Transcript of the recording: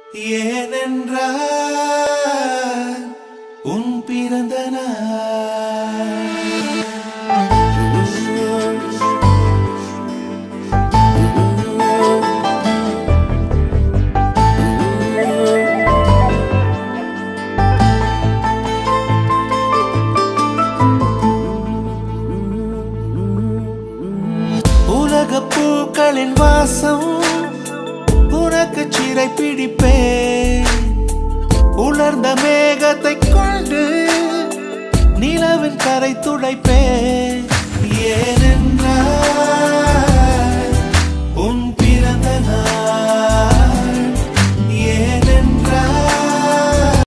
ஏனென்றால் உன் பிறந்த நாள் உலக பூக்களின் வாசம் உனக்கு சிறை பிடிப்பேன் உலர்ந்த மேகத்தை கொண்டு நிலவின் கரை துடைப்பேன் ஏனென்றால்